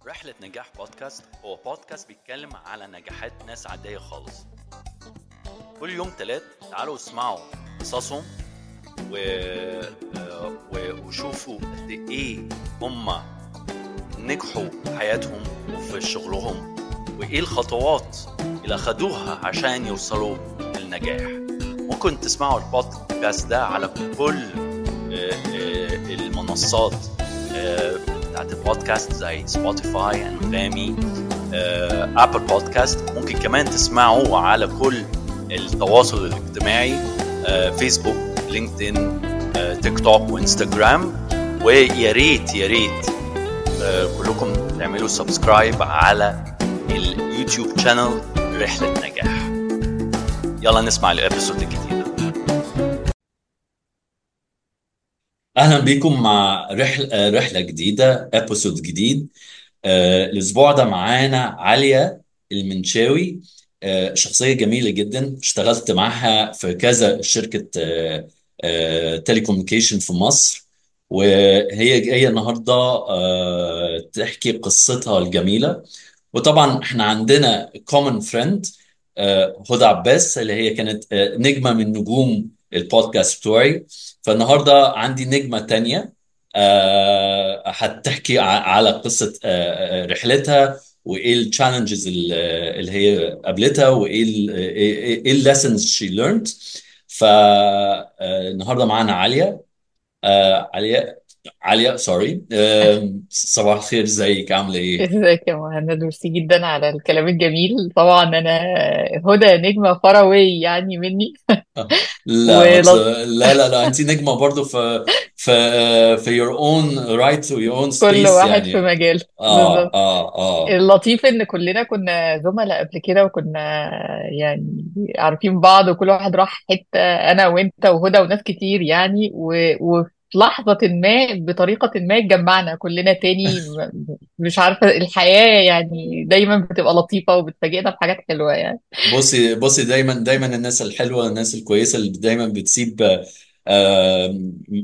رحلة نجاح بودكاست هو بودكاست بيتكلم على نجاحات ناس عادية خالص كل يوم تلات تعالوا اسمعوا قصصهم و... آه، و... وشوفوا قد ايه هم نجحوا في حياتهم وفي شغلهم وايه الخطوات اللي اخدوها عشان يوصلوا للنجاح ممكن تسمعوا البودكاست ده على كل آه، آه، المنصات آه، بتاعت البودكاست زي سبوتيفاي انغامي ابل بودكاست ممكن كمان تسمعوا على كل التواصل الاجتماعي آه، فيسبوك لينكدين آه، تيك توك وانستجرام ويا ريت يا ريت آه، كلكم تعملوا سبسكرايب على اليوتيوب شانل رحلة نجاح يلا نسمع الابيسود الجديدة اهلا بيكم مع رحلة رحلة جديدة ابيسود جديد آه، الاسبوع ده معانا عليا المنشاوي آه، شخصية جميلة جدا اشتغلت معاها في كذا شركة تيليكوميونيكيشن في مصر وهي جاية النهاردة آه، تحكي قصتها الجميلة وطبعا احنا عندنا كومن فريند هدى عباس اللي هي كانت آه، نجمة من نجوم البودكاست بتوعي فالنهاردة عندي نجمة تانية آه، هتحكي ع- على قصة آه، آه، رحلتها وايه التشالنجز اللي هي قابلتها وايه ال- ايه الليسنز شي ليرند فالنهارده معانا عليا آه، عليا عليا سوري صباح الخير ازيك عامله ايه؟ ازيك يا مهند ميرسي جدا على الكلام الجميل طبعا انا هدى نجمة فراوي يعني مني لا ما ت... ولط... لا لا لا انت نجمه برضو في في في your own right و your own كل space واحد في يعني مجال اه بالظبط اه اه اللطيف ان كلنا كنا زملاء قبل كده وكنا يعني عارفين بعض وكل واحد راح حتة انا وانت وهدى وناس كتير يعني و... وفي لحظة ما بطريقة ما اتجمعنا كلنا تاني م- مش عارفة الحياة يعني دايما بتبقى لطيفة وبتفاجئنا بحاجات حلوة يعني بصي بصي دايما دايما الناس الحلوه الناس الكويسه اللي دايما بتسيب آه،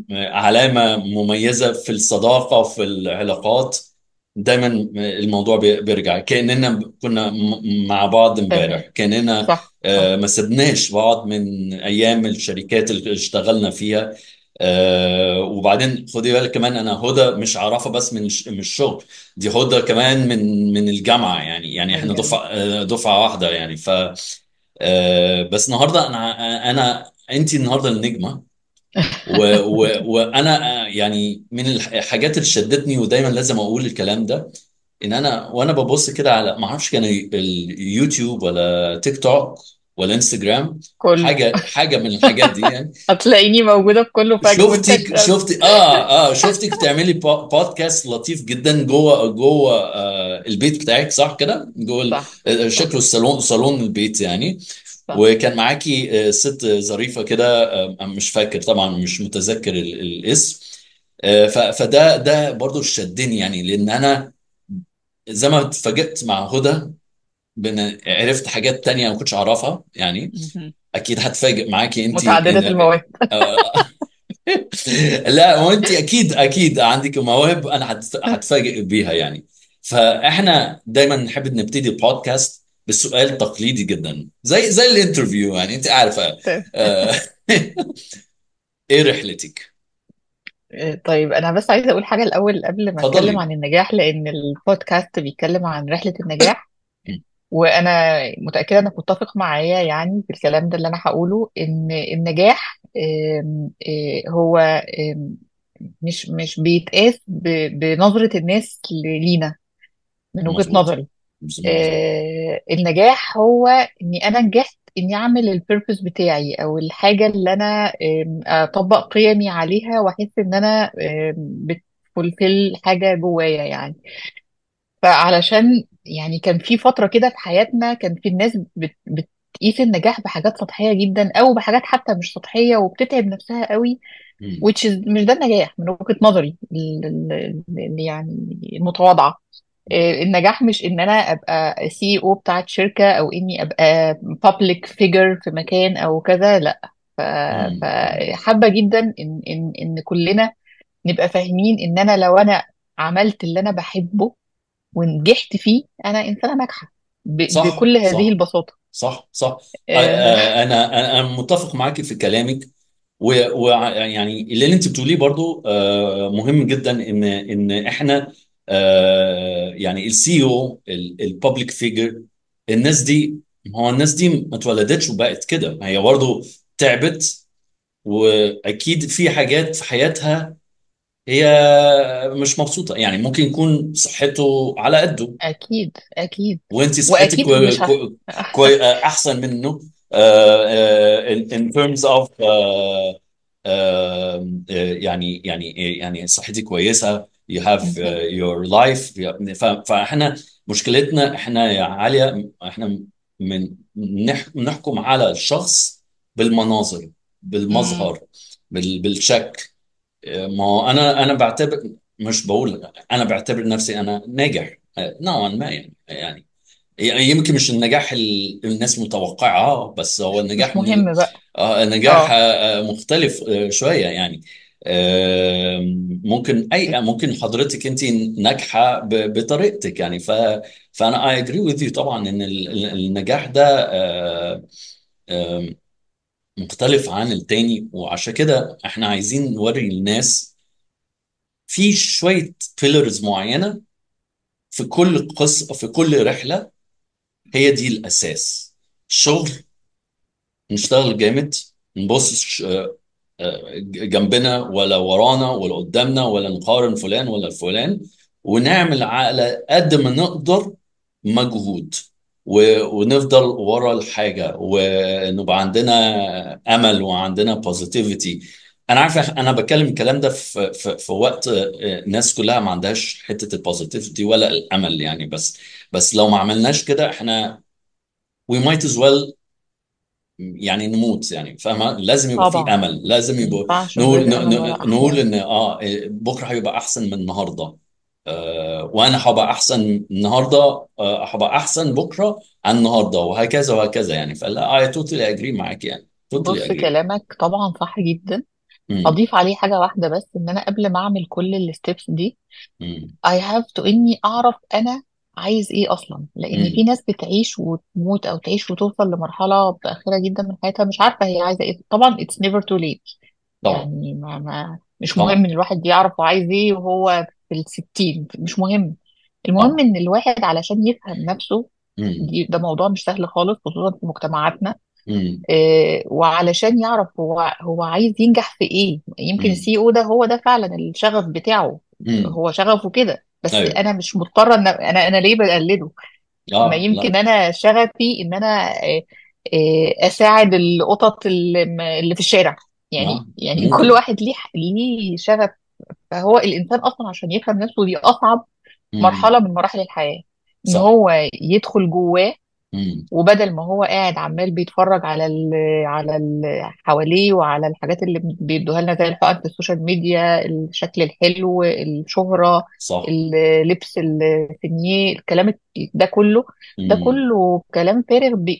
علامه مميزه في الصداقه وفي العلاقات دايما الموضوع بي- بيرجع كاننا كنا م- مع بعض امبارح تمام كاننا صح آه، صح ما سبناش بعض من ايام الشركات اللي اشتغلنا فيها آه، وبعدين خدي بالك كمان انا هدى مش عارفه بس من الش- من الشغل دي هدى كمان من من الجامعه يعني يعني احنا الجامعة دفعه آه، دفعه واحده يعني ف آه، بس النهارده انا انا انت النهارده النجمه و- و- وانا آه، يعني من الحاجات اللي شدتني ودايما لازم اقول الكلام ده ان انا وانا ببص كده على ما اعرفش كان اليوتيوب ولا تيك توك ولا انستجرام كله حاجه حاجه من الحاجات دي يعني هتلاقيني موجودة في كله فجأة شفتك منتشرة شفتي اه اه شفتك بتعملي بو- بودكاست لطيف جدا جوه جوه آه البيت بتاعك صح كده جوه ال- صح آه، صح شكله الصالون صالون البيت يعني صح وكان معاكي آه، ست ظريفة كده آه، مش فاكر طبعا مش متذكر ال- الاسم آه، ف- فده ده برضو شدني يعني لان انا زي ما اتفاجئت مع هدى بان عرفت حاجات تانية ما كنتش اعرفها يعني مهم. اكيد هتفاجئ معاكي انت متعددة المواهب لا وانت اكيد اكيد عندك مواهب انا هت- هتفاجئ بيها يعني فاحنا دايما نحب نبتدي البودكاست بالسؤال تقليدي جدا زي زي الانترفيو يعني انت عارفه آه، ايه رحلتك طيب أنا بس عايزة أقول حاجة الأول قبل ما أتكلم اتفضلي عن النجاح لأن البودكاست بيتكلم عن رحلة النجاح وأنا متأكدة إنك متفق معايا يعني في الكلام ده اللي أنا هقوله إن النجاح آم، آه، هو آم، مش مش بيتقاس ب- بنظرة الناس لينا من وجهة مظبوط نظري مظبوط آه، النجاح هو اني انا نجحت اني اعمل البيربز بتاعي او الحاجه اللي انا آم، اطبق قيمي عليها واحس ان انا بتفولفل حاجه جوايا يعني فعلشان يعني كان في فتره كده في حياتنا كان في الناس بت بتقيس النجاح بحاجات سطحيه جدا او بحاجات حتى مش سطحيه وبتتعب نفسها قوي مم. which is مش ده النجاح من وجهه نظري ال- ال- ال- يعني المتواضعه آه، النجاح مش ان انا ابقى سي او بتاعت شركة او اني ابقى public figure في مكان او كذا لا ف- مم. فحابة جدا ان ان ان كلنا نبقى فاهمين ان انا لو انا عملت اللي انا بحبه ونجحت فيه انا انسانه ناجحه ب- صح بكل هذه صح البساطه صح صح آه، آه، آه، انا انا أنا متفق معاك في كلامك ويعني اللي انت بتقوليه برضو آه، مهم جدا ان ان احنا آه، يعني السي او الببليك فيجر الناس دي هو الناس دي ما اتولدتش وبقت كده ما هي برضو تعبت واكيد في حاجات في حياتها هي مش مبسوطة يعني ممكن يكون صحته على قده اكيد اكيد وانت صحتك واكيد كوي مش ه... كوي كوي احسن منه آه، آه، in in terms of آه، آه، يعني يعني يعني صحتي كويسه you have مهم. uh, your life ف- فاحنا مشكلتنا احنا يا عاليه احنا من نح- نحكم على الشخص بالمناظر مم. بالمظهر بال- بالشكل ما هو انا انا بعتبر مش بقول انا بعتبر نفسي انا ناجح آه، نوعا ما يعني يعني يعني يمكن مش النجاح اللي الناس متوقعه بس هو النجاح مش من مهم بقى آه، نجاح آه، اه آه، مختلف آه، شويه يعني آه، ممكن اي ممكن حضرتك انت ناجحه ب- بطريقتك يعني ف فانا اي اجري وذ يو طبعا ان ال- ال- النجاح ده آه، آه، مختلف عن التاني وعشان كده احنا عايزين نوري الناس في شويه بيلرز معينه في كل قصه في كل رحله هي دي الاساس الشغل نشتغل جامد نبص جنبنا ولا ورانا ولا قدامنا ولا نقارن فلان ولا فلان ونعمل على قد ما نقدر مجهود و- ونفضل ورا الحاجة ونبقى عندنا أمل وعندنا بوزيتيفيتي أنا عارف أنا بتكلم الكلام ده في, في, في وقت آه، الناس كلها ما عندهاش حتة البوزيتيفيتي ولا الأمل يعني بس بس لو ما عملناش كده احنا we might as well يعني نموت يعني فاهمة لازم يبقى في طبعا امل لازم ما يبقى ينفعش من نقول غير ن- امل ولا ن- نقول احلام ان اه بكره هيبقى احسن من النهارده آه وانا هبقى احسن النهارده آه هبقى احسن بكره عن النهارده وهكذا وهكذا يعني فلا I totally agree معاك يعني totally بص agree كلامك طبعا صح جدا امم اضيف عليه حاجه واحده بس ان انا قبل ما اعمل كل الستبس دي امم I have to اني اعرف انا عايز ايه اصلا لان في امم ناس بتعيش وتموت او تعيش وتوصل لمرحله متاخره جدا من حياتها مش عارفه هي عايزه ايه طبعا it's never too late طبعا يعني ما ما مش طبعا مهم ان الواحد يعرف هو عايز ايه وهو في الستين مش مهم المهم طبعا ان الواحد علشان يفهم نفسه امم دي ده موضوع مش سهل خالص خصوصا في مجتمعاتنا امم إيه وعلشان يعرف هو هو عايز ينجح في ايه يمكن امم السي او ده هو ده فعلا الشغف بتاعه امم هو شغفه كده بس ايوه انا مش مضطره ان انا انا ليه بقلده ما اه لا يمكن انا شغفي ان انا إيه إيه اساعد القطط اللي م- اللي في الشارع يعني اه يعني كل ممكن واحد ليه ليه شغف فهو الانسان اصلا عشان يفهم نفسه دي اصعب امم مرحله من مراحل الحياه ان صح هو يدخل جواه امم وبدل ما هو قاعد عمال بيتفرج على ال على ال حواليه وعلى الحاجات اللي بيدوها لنا زي الحقن في السوشيال ميديا الشكل الحلو الشهرة صح اللبس الفينيه الكلام ده كله ده امم كله كلام فارغ بي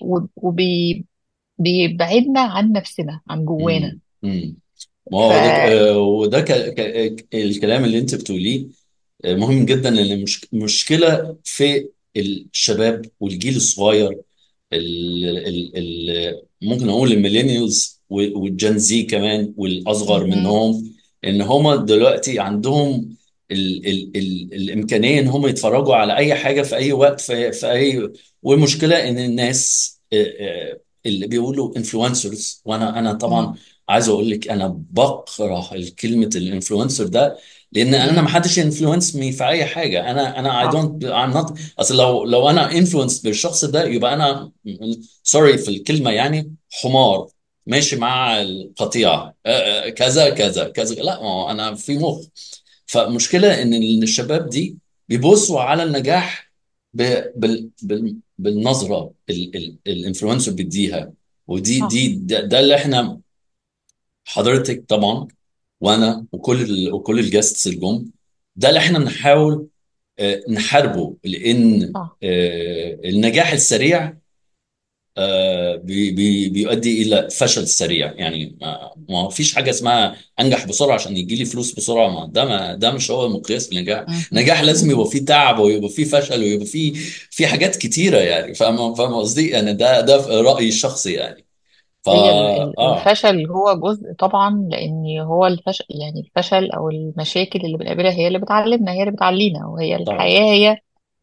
وبيبعدنا عن نفسنا عن جوانا امم امم ما ف هو ده آه، وده ك... ك... الكلام اللي انت بتقوليه آه، مهم جدا لان مش... مشكله في الشباب والجيل الصغير ال... ال... ال... ممكن اقول الميلينيالز والجن زي كمان والاصغر مهم. منهم ان هم دلوقتي عندهم ال... ال... ال... الامكانيه ان هم يتفرجوا على اي حاجه في اي وقت في, في اي والمشكله ان الناس آه، آه، اللي بيقولوا انفلونسرز وانا انا طبعا مم. عايز اقول لك انا بكره كلمه الانفلونسر ده لان انا ما جدا حدش انفلونس مي في اي حاجه انا انا اي صح دونت ام نوت اصل لو لو انا انفلونس بالشخص ده يبقى انا سوري في الكلمه يعني حمار ماشي مع القطيع آه، آه، كذا كذا كذا لا ما هو انا في مخ فمشكله ان الشباب دي بيبصوا على النجاح ب- بال بال بالنظره الانفلونسر بيديها ودي صح دي ده, ده اللي احنا حضرتك طبعا وانا وكل ال وكل الجاستس الجم ده اللي احنا بنحاول آه، نحاربه لان صح آه، النجاح السريع آه، بي بي بيؤدي الى فشل سريع يعني ما ما فيش حاجه اسمها انجح بسرعه عشان يجي لي فلوس بسرعه ما ده ما ده مش هو مقياس النجاح مهم. نجاح لازم يبقى مهم. فيه تعب ويبقى فيه فشل ويبقى فيه في حاجات كتيره يعني فاهم فاهم قصدي يعني ده ده في رايي الشخصي يعني فا هي ال- ال- اه الفشل هو جزء طبعا لان هو الفشل يعني الفشل او المشاكل اللي بنقابلها هي اللي بتعلمنا هي اللي بتعلينا وهي طبعا الحياة هي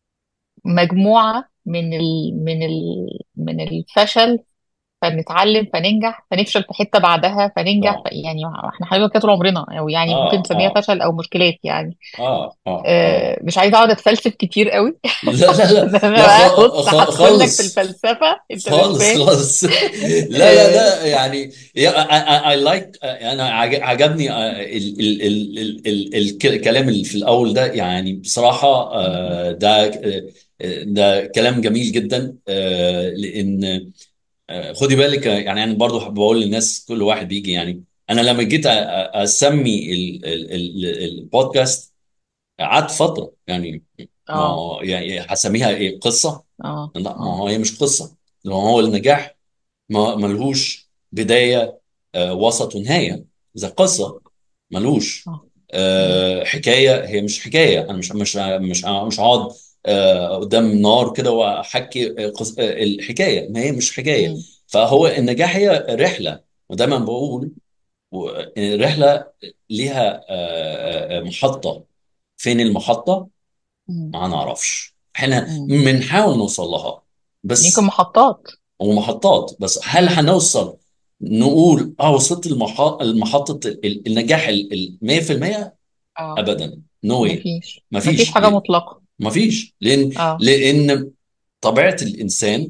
مجموعة من ال من ال من الفشل فنتعلم فننجح فنفشل في حتة بعدها فننجح ف طبعا يعني احنا حاجة كده طول عمرنا او يعني ممكن اه نسميها اه فشل او مشكلات يعني اه اه اه آه مش عايزة اقعد اتفلسف كتير قوي لا لا لا ده انا لا بقى خ- بص خ- هدخل لك في خالص الفلسفة انت مش خالص فاهم خالص لا لا آه لا يعني اي لايك انا عج- عجبني آه، ال ال ال ال ال الك- الكلام اللي في الاول ده يعني بصراحه آه، ده آه، ده كلام جميل جدا آه، لان آه، خدي بالك آه، يعني انا برضو بقول للناس كل واحد بيجي يعني انا لما جيت أ- أ- اسمي ال- ال- ال- البودكاست قعدت فتره يعني ما اه هو يعني هسميها ايه قصه اه لا ما اه هو هي مش قصة ما هو النجاح ما ملهوش بداية آه، وسط ونهاية إذا قصة ملوش اه مم. آه، حكاية هي مش حكاية أنا مش مش مش مش هقعد آه، قدام النار كده وأحكي آه، قص- آه، الحكاية ما هي مش حكاية مم. فهو النجاح هي رحلة ودايما بقول و- الرحلة ليها آه، آه، محطة فين المحطة؟ مم. ما نعرفش احنا مم. بنحاول نوصل لها يمكن بس محطات ومحطات بس هل مم. هنوصل نقول اه وصلت المح- المحطة ال- النجاح ال ال 100% اه ابدا نو واي مفيش ما مفيش فيش حاجة مطلقة ما فيش لان اه لان طبيعة الانسان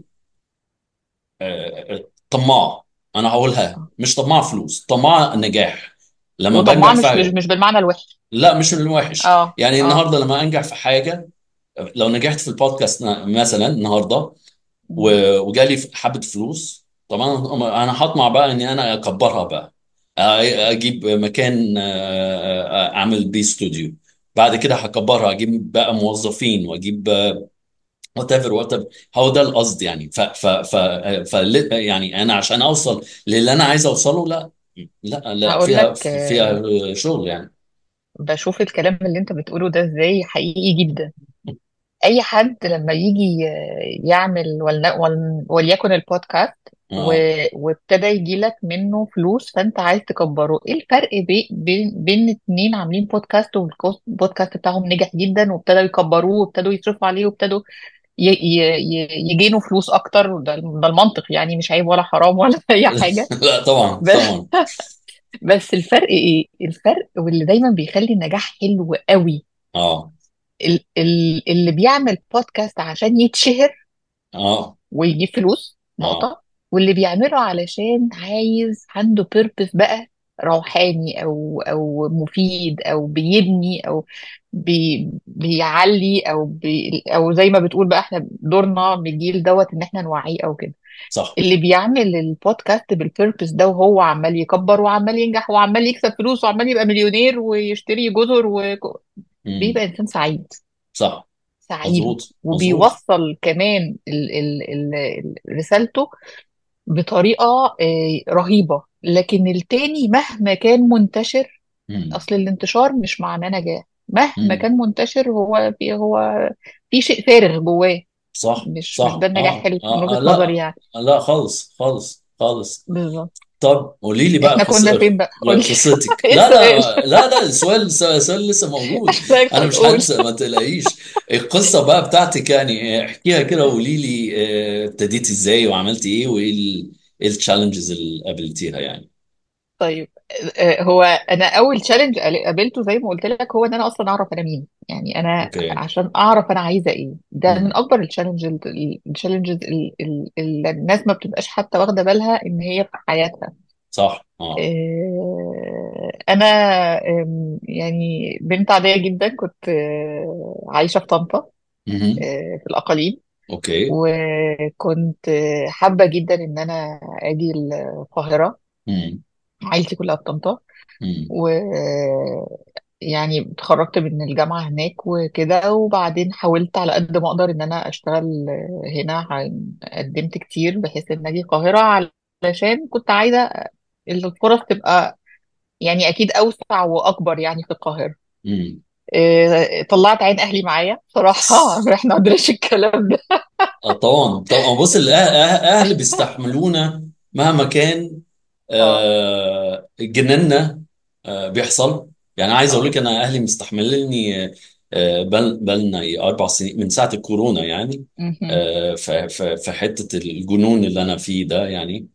آه، آه، طماع انا هقولها آه. مش طماع فلوس طماع نجاح لما وطماع بنجح في مش مش حاجة مش بالمعنى الوحش لا مش من الوحش اه يعني اه النهارده لما انجح في حاجة لو نجحت في البودكاست مثلا النهارده مم. و- وجالي حبة فلوس طبعا انا هطمع بقى اني انا اكبرها بقى اجيب مكان آه، اعمل بيه استوديو بعد كده هكبرها اجيب بقى موظفين واجيب وات ايفر وات ايفر هو ده القصد يعني ف ف ف ف يعني انا عشان اوصل للي انا عايز اوصله لا لا لا هقول فيها لك آه، فيها شغل يعني بشوف الكلام اللي انت بتقوله ده ازاي حقيقي جدا اي حد لما يجي يعمل ولن- ول- وليكن البودكاست اه و- وابتدى يجي لك منه فلوس فانت عايز تكبره ايه الفرق بي- بين بين اتنين عاملين بودكاست والبودكاست بتاعهم نجح جدا وابتدوا يكبروه وابتدوا يصرفوا عليه وابتدوا ي- ي- ي- يجينوا فلوس اكتر ده ده المنطق يعني مش عيب ولا حرام ولا اي حاجه لا طبعا بس طبعا بس الفرق ايه الفرق واللي دايما بيخلي النجاح حلو قوي اه ال- ال- اللي بيعمل بودكاست عشان يتشهر اه ويجيب فلوس اه نقطة واللي بيعمله علشان عايز عنده بيربس بقى روحاني او او مفيد او بيبني او بي بيعلي او بي او زي ما بتقول بقى احنا دورنا من الجيل دوت ان احنا نوعيه او كده صح اللي بيعمل البودكاست بالبيربس ده وهو عمال يكبر وعمال ينجح وعمال يكسب فلوس وعمال يبقى مليونير ويشتري جزر مم. وبيبقى انسان سعيد صح سعيد مظبوط مظبوط وبيوصل كمان ال ال ال ال- رسالته بطريقة آه، رهيبة لكن التاني مهما كان منتشر مم. أصل الانتشار مش معناه نجاح مهما مم. كان منتشر هو في هو في شيء فارغ جواه صح مش مش صح ده النجاح اه حلو من اه, آه وجهة نظري لا يعني لا خالص خالص خالص بالظبط طب قولي لي بقى احنا قص... كنا فين بقى قولي قصتك ايه لا السؤال لا لا لا السؤال السؤال لسه موجود احنا انا مش هنقول هنسى ما تقلقيش القصه بقى بتاعتك يعني احكيها كده وقولي لي آه، ابتديتي ازاي وعملتي ايه وايه ال- ايه التشالنجز اللي قابلتيها يعني طيب آه، هو انا اول تشالنج قابلته زي ما قلت لك هو ان انا اصلا اعرف انا مين يعني انا اوكي عشان اعرف انا عايزه ايه ده من مم. اكبر التشالنج التشالنجز اللي الناس ما بتبقاش حتى واخده بالها ان هي في حياتها صح اه آه، انا آم، يعني بنت عاديه جدا كنت آه، عايشه في طنطا مهم. آه، في الاقاليم اوكي وكنت آه، حابه جدا ان انا اجي القاهره مم. عيلتي كلها في طنطا مم. و يعني اتخرجت من الجامعة هناك وكده وبعدين حاولت على قد ما اقدر ان انا اشتغل هنا ع- قدمت كتير بحيث ان اجي القاهرة علشان كنت عايزة الفرص تبقى يعني اكيد اوسع واكبر يعني في القاهرة مم. إيه، طلعت عين اهلي معايا صراحة احنا ما عندناش الكلام ده آه، طبعا طبعا بص الاهل بيستحملونا مهما كان اه آه، جننا آه، بيحصل يعني عايز اقول لك اه انا اهلي مستحمليني آه، بل بلنا اربع سنين من ساعه الكورونا يعني مهم. آه، ف- ف- في حته الجنون اللي انا فيه ده يعني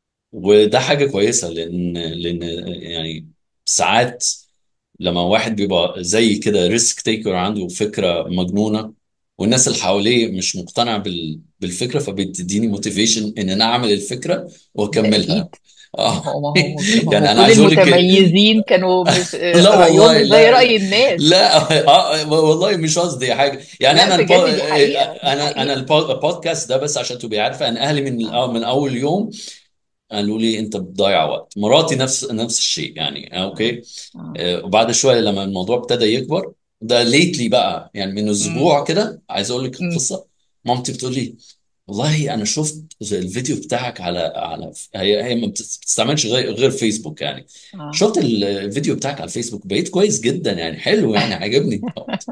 وده حاجه كويسه لان لان يعني ساعات لما واحد بيبقى زي كده ريسك تيكر عنده فكره مجنونه والناس اللي حواليه مش مقتنع بال... بالفكره فبتديني موتيفيشن ان انا اعمل الفكره ده واكملها اكيد ما اه هو ما هو ما هو يعني انا كل عايز اقول لك المتميزين كانوا مش لا رأيهم والله مش زي لا رأي الناس لا آه والله مش قصدي حاجه يعني لا انا البو... بجد دي حقيقة دي انا انا حقيقة البو- البودكاست ده بس عشان تبقي عارفه انا اهلي من اه الأول- من اول يوم قالوا لي انت بتضيع وقت مراتي نفس نفس الشيء يعني آه، اه اوكي اه آه، وبعد شويه لما الموضوع ابتدى يكبر ده ليتلي بقى يعني من امم اسبوع كده عايز اقول لك امم القصه مامتي بتقول لي والله انا شفت الفيديو بتاعك على على هي هي ما بتستعملش غير غير فيسبوك يعني اه شفت الفيديو بتاعك على الفيسبوك بقيت كويس جدا يعني حلو يعني عجبني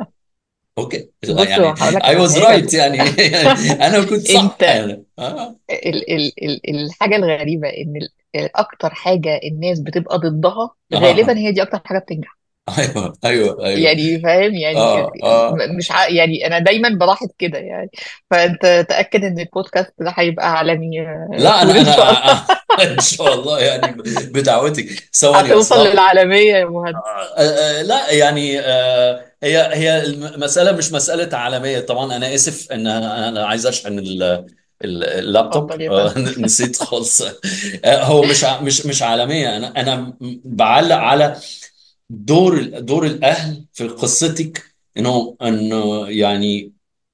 اوكي بص يعني هقول لك I على was حاجة right بص يعني انا كنت صح انت يعني اه ال ال ال الحاجة الغريبة ان ال- اكتر حاجة الناس بتبقى ضدها غالبا اه هي دي اكتر حاجة بتنجح ايوه ايوه ايوه يعني فاهم يعني اه اه م- مش ع... يعني انا دايما بلاحظ كده يعني فانت تأكد ان البودكاست ده هيبقى عالمي آه، لا سور انا ان شاء انا الله ان شاء الله يعني بدعوتك ثواني بس هتوصل آه للعالمية يا مهند آه آه لا يعني آه هي هي المساله مش مساله عالميه طبعا انا اسف ان انا أنا عايز اشحن ال- ال- اللابتوب اتفضل يا آه فندم نسيت خالص آه هو مش ع- مش مش عالميه انا انا بعلق على دور دور الاهل في قصتك انه انه يعني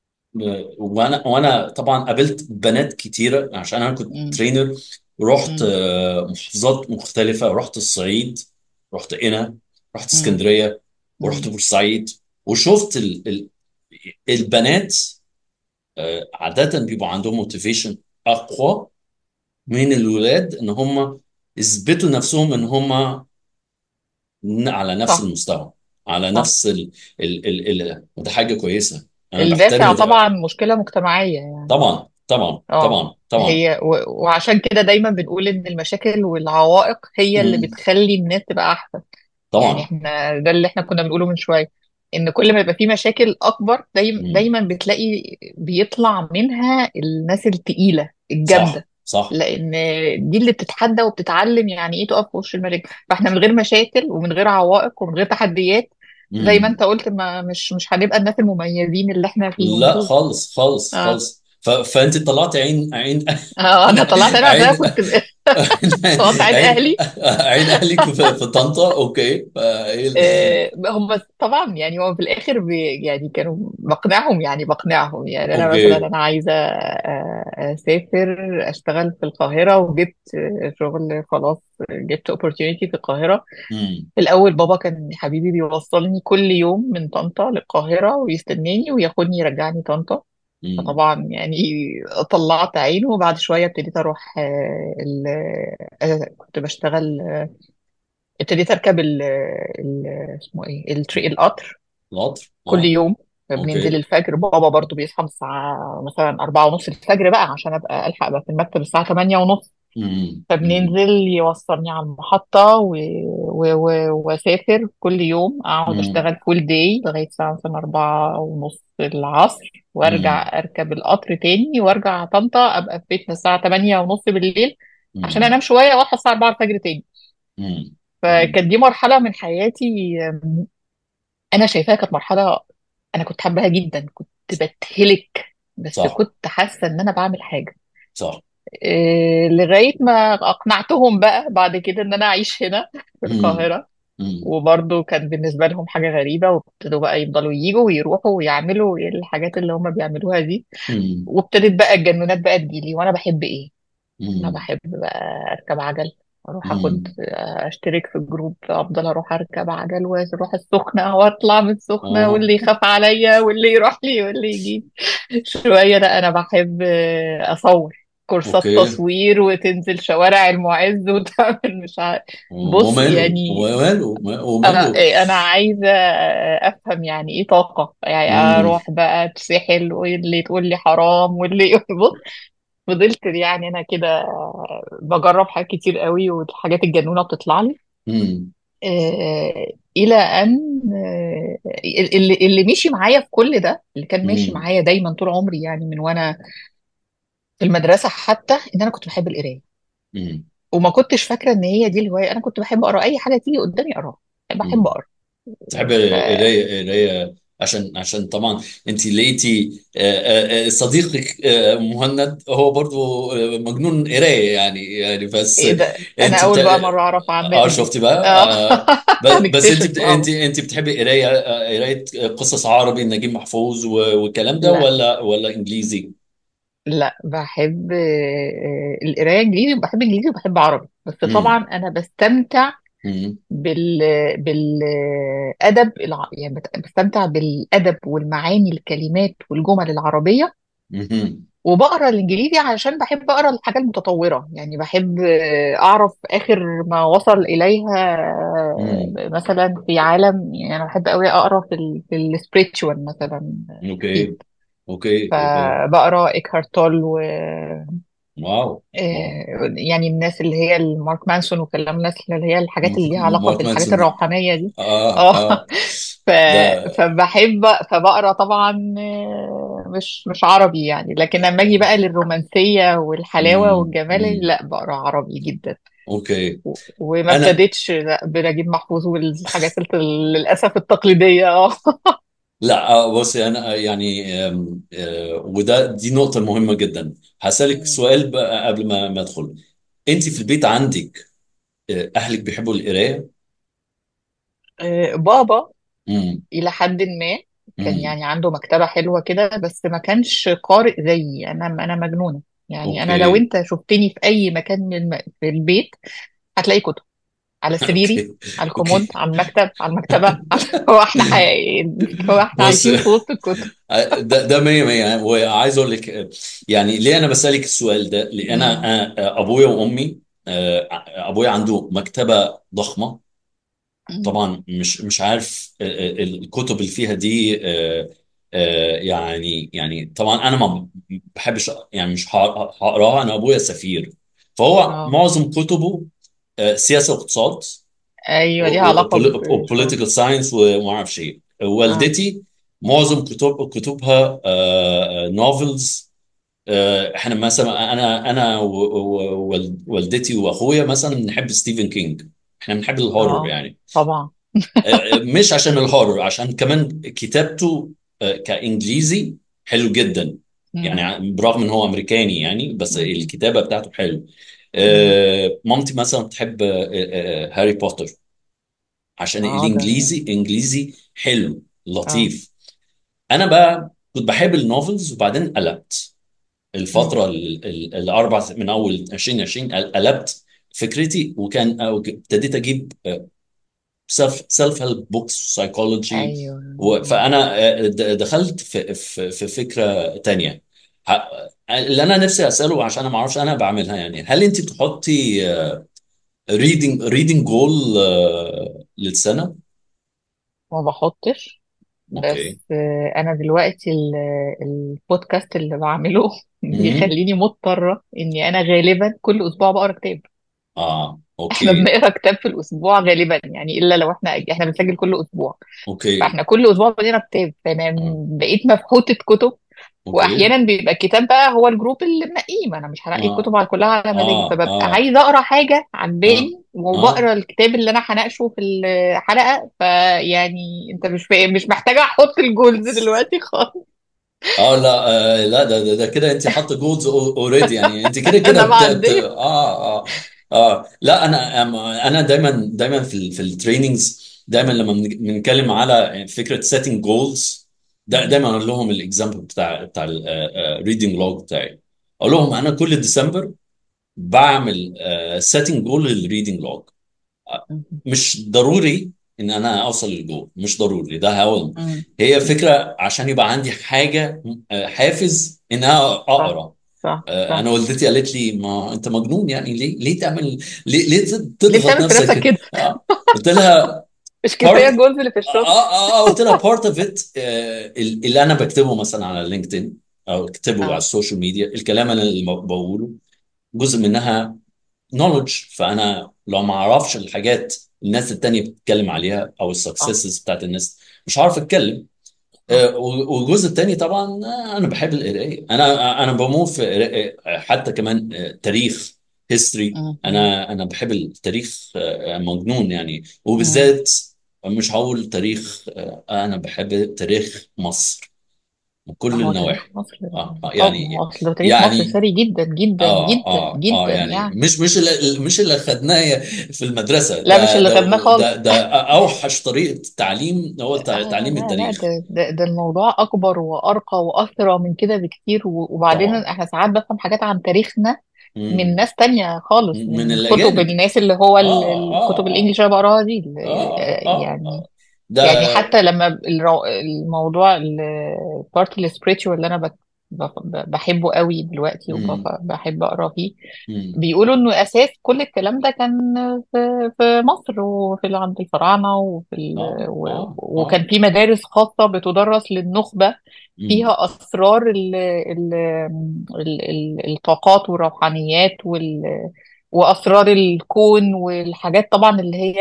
وانا وانا طبعا قابلت بنات كتيره عشان انا كنت مم. ترينر رحت مم. آه، محافظات مختلفه رحت الصعيد رحت قنا رحت مم. اسكندريه ورحت مم. بورسعيد وشفت ال ال البنات آه، عاده بيبقى عندهم موتيفيشن اقوى من الولاد ان هم يثبتوا نفسهم ان هم على نفس صح المستوى على صح نفس ال ال ال ال وده حاجه كويسه انا بحترم الدافع ده طبعا مشكلة مجتمعية يعني طبعا طبعا اه طبعا طبعا هي و... وعشان كده دايما بنقول ان المشاكل والعوائق هي اللي مم. بتخلي الناس تبقى احسن يعني طبعا احنا ده اللي احنا كنا بنقوله من شوية ان كل ما يبقى في مشاكل اكبر دايما مم. دايما بتلاقي بيطلع منها الناس التقيلة صح الجامدة صح لان دي اللي بتتحدى وبتتعلم يعني ايه تقف في وش المشاكل فاحنا من غير مشاكل ومن غير عوائق ومن غير تحديات زي ما مم. انت قلت ما مش مش هنبقى الناس المميزين اللي احنا فيهم لا دول خالص خالص اه خالص ف... فانت طلعت عين عين اه انا طلعت انا عشان عين أنا كنت طلعت عين عين اهلي عين اهلك في, في طنطا اوكي فايه ال- آه، هم طبعا يعني هو في الاخر بي يعني كانوا بقنعهم يعني بقنعهم يعني انا مثلا اوكي انا عايزه آه، اسافر اشتغل في القاهره وجبت آه، شغل خلاص جبت opportunity في القاهره مم. في الاول بابا كان حبيبي بيوصلني كل يوم من طنطا للقاهره ويستناني وياخدني يرجعني طنطا مم. فطبعا يعني طلعت عينه وبعد شويه ابتديت اروح آه، ال- آه، كنت بشتغل ابتديت اركب ال ال اسمه ايه التري القطر القطر كل اه يوم بننزل اوكي الفجر بابا برضو بيصحى الساعة مثلا أربعة ونص الفجر بقى عشان أبقى ألحق بقى في المكتب الساعة تمانية ونص مم. مم. فبننزل يوصلني على المحطة و... و... و... وأسافر كل يوم أقعد مم. أشتغل فول داي لغاية الساعة مثلا أربعة ونص العصر مم. وأرجع أركب القطر تاني وأرجع طنطا أبقى في بيتنا الساعة تمانية ونص بالليل عشان مم. أنام شوية وأصحى الساعة أربعة الفجر تاني مم. مم. فكانت دي مرحلة من حياتي أم، أنا شايفاها كانت مرحلة أنا كنت حاباها جدا كنت بتهلك بس صح كنت حاسة إن أنا بعمل حاجة صح إيه لغاية ما أقنعتهم بقى بعد كده إن أنا أعيش هنا في مم. القاهرة مم. وبرضه كان بالنسبة لهم حاجة غريبة وابتدوا بقى يفضلوا يجوا ويروحوا ويعملوا الحاجات اللي هم بيعملوها دي مم. وابتدت بقى الجنونات بقى تجيلي وأنا بحب إيه؟ أنا مم. بحب بقى أركب عجل اروح اخد امم اشترك في جروب افضل اروح اركب عجل واروح السخنة واطلع من السخنة اه واللي يخاف عليا واللي يروح لي واللي يجي شوية لا انا بحب اصور كورسات اوكي تصوير وتنزل شوارع المعز وتعمل مش عارف بص وماله يعني وماله انا وماله إيه، انا عايزه افهم يعني ايه طاقه يعني امم اروح بقى اتسحل واللي تقول لي حرام واللي بص فضلت يعني انا كده بجرب حاجات كتير قوي والحاجات الجنونه بتطلع لي امم آه، الى ان آه، اللي اللي مشي معايا في كل ده اللي كان ماشي امم معايا دايما طول عمري يعني من وانا في المدرسه حتى ان انا كنت بحب القرايه امم وما كنتش فاكره ان هي دي الهوايه انا كنت بحب اقرا اي حاجه تيجي قدامي اقراها بحب امم اقرا تحب ف قرايه قرايه عشان عشان طبعا انت لقيتي آه، آه، آه، صديقك آه، مهند هو برضو آه، مجنون قرايه يعني يعني بس ايه ده انا انت بت... اول بقى مره اعرف عنها اه دي شفتي بقى اه آه، ب- بس انت هنكتشف بت... انت اه انت بتحبي قرايه آه، قرايه قصص عربي نجيب محفوظ و- والكلام ده لا ولا ولا انجليزي لا بحب آه، القرايه انجليزي وبحب انجليزي وبحب عربي بس طبعا امم انا بستمتع امم بال بالادب الع... يعني بت- بستمتع بالادب والمعاني الكلمات والجمل العربيه امم وبقرا الانجليزي عشان بحب اقرا الحاجه المتطوره يعني بحب آه، اعرف اخر ما وصل اليها آه، امم مثلا في عالم يعني انا بحب قوي اقرا في ال في السبريتشوال مثلا فيه اوكي اوكي اوكي فبقرا إيكهارت تول و واو واو آه، يعني الناس اللي هي المارك مانسون وكلام الناس اللي هي الحاجات اللي ليها علاقة مارك بالحاجات مانسون الروحانية دي اه اه اه ف... ده فبحب فبقرا طبعا آه، مش مش عربي يعني لكن لما اجي بقى للرومانسية والحلاوة امم والجمال امم لا بقرا عربي جدا اوكي و- وما انا ابتديتش لا بنجيب محفوظ والحاجات الت- للأسف التقليدية اه لا آه، بصي انا يعني آم، آه، وده دي نقطة مهمة جدا هسألك سؤال بقى قبل ما ما ادخل انت في البيت عندك آه، اهلك بيحبوا القراية آه، بابا امم إلى حد ما كان امم يعني عنده مكتبة حلوة كده بس ما كانش قارئ زيي أنا أنا مجنونة يعني أنا لو اوكي أنت شفتني في أي مكان من الم... في البيت هتلاقي كتب على سريري اوكي على الكومود اوكي على المكتب على المكتبة هو احنا حقيقيين هو احنا بص عايشين في وسط الكتب ده ده مية مية وعايز اقول لك آه، يعني ليه انا بسألك السؤال ده لان انا مم. آه، ابويا وامي آه، ابويا عنده مكتبة ضخمة مم. طبعا مش مش عارف آه، آه، الكتب اللي فيها دي آه، آه، يعني يعني طبعا انا ما بحبش يعني مش هق- هقراها انا ابويا سفير فهو اه معظم كتبه آه، سياسه واقتصاد ايوه ليها علاقة بشغل وبوليتيكال ساينس وما اعرفش ايه اه والدتي معظم كتب كتبها نوفلز احنا مثلا انا انا ووالدتي واخويا مثلا بنحب ستيفن كينج احنا بنحب الهورر اه يعني طبعا مش عشان الهورر عشان كمان كتابته آه، كإنجليزي حلو جدا مم. يعني برغم ان هو امريكاني يعني بس مم. الكتابة بتاعته حلو مم. آه، مامتي مثلا بتحب آه، آه، هاري بوتر عشان اه ده الانجليزي انجليزي حلو اه لطيف انا بقى كنت بحب النوفلز وبعدين قلبت مم. الفترة ال- ال- الاربع من اول 2020 قلبت فكرتي وكان أو ابتديت اجيب سيلف سيلف هيلب بوكس سايكولوجي ايوه فانا آه، د- دخلت في في في فكره تانية ه- اللي انا نفسي اساله عشان انا ما اعرفش انا بعملها يعني هل انت بتحطي ريدنج ريدنج جول للسنه؟ ما بحطش اوكي بس آه، انا دلوقتي ال- البودكاست اللي بعمله امم بيخليني مضطرة اني انا غالبا كل اسبوع بقرا كتاب اه احنا اوكي بنقرا كتاب في الاسبوع غالبا يعني الا لو احنا احنا بنسجل كل اسبوع اوكي فاحنا كل اسبوع بنقرا كتاب فانا آه. بقيت مفحوطة كتب اوكي واحيانا بيبقى الكتاب بقى هو الجروب اللي منقيه ما انا مش هنقي اه الكتب على كلها على مزاجي اه فببقى اه عايزه اقرا حاجه اه عجباني اه وبقرا الكتاب اللي انا هناقشه في الحلقه فيعني انت مش فاهم مش محتاجه احط الجولز دلوقتي خالص اه لا آه لا ده ده, ده كده انت حاطه جولز اوريدي يعني انت كده كده انا بت بت معديه اه اه اه لا انا أم- انا دايما دايما في ال في التريننجز دايما لما بن- بنتكلم على فكره setting جولز دا مم. دايما اقول لهم الاكزامبل بتاع بتاع الريدنج لوج بتاعي اقول لهم انا كل ديسمبر بعمل سيتنج جول للريدنج لوج مم. مش ضروري ان انا اوصل للجول مش ضروري ده هو مم. هي فكره عشان يبقى عندي حاجه آه، حافز انها صح اقرا صح آه، صح انا والدتي قالت لي ما انت مجنون يعني ليه ليه تعمل ليه ليه ليه تضغط بتعمل في نفسك نفسك كده كده آه. قلت لها مش كفايه بارت الجولز اللي في الشغل اه اه اه قلت لها بارت اوف ات اللي انا بكتبه مثلا على لينكدين او اكتبه على اه السوشيال ميديا الكلام انا اللي بقوله جزء منها نولج فانا لو ما اعرفش الحاجات الناس التانية بتتكلم عليها او صح السكسسز بتاعت الناس مش هعرف اتكلم صح آه، والجزء التاني طبعا آه، انا بحب القرايه انا انا بموت في قراءة- آه، حتى كمان آه، تاريخ هيستوري مم. انا انا بحب التاريخ آه، مجنون يعني مم. وبالذات مش هقول تاريخ آه، انا بحب تاريخ مصر من كل هو تاريخ النواحي مصر اه آه، طب يعني اصل تاريخ مصر يعني ثري جدا جدا اه جدا اه اه جدا يعني يعني مش مش اللي مش اللي خدناه في المدرسه لا مش ده اللي خدناه ده خالص ده ده اوحش طريقه تعليم هو تع- آه تعليم لا لا التاريخ ده, ده, ده الموضوع أكبر وأرقى وأثرى من كده بكتير و- وبعدين طبعا احنا ساعات بفهم حاجات عن تاريخنا من مم. ناس تانية خالص من من كتب الاجانب الناس اللي هو ال- اه الكتب اه الإنجليش اه اللي أنا بقراها دي ال- اه آه، اه يعني اه ده يعني حتى لما الرو- الموضوع البارت السبريتشوال اللي أنا بك- ب- بحبه قوي دلوقتي مم. وبحب أقرا فيه مم. بيقولوا انه اساس كل الكلام ده كان في في مصر وفي ال- عند الفراعنه وفي ال... اه و... اه اه وكان في مدارس خاصه بتدرس للنخبه مم. فيها اسرار ال... ال... ال... ال... الطاقات والروحانيات وال... واسرار الكون والحاجات طبعا اللي هي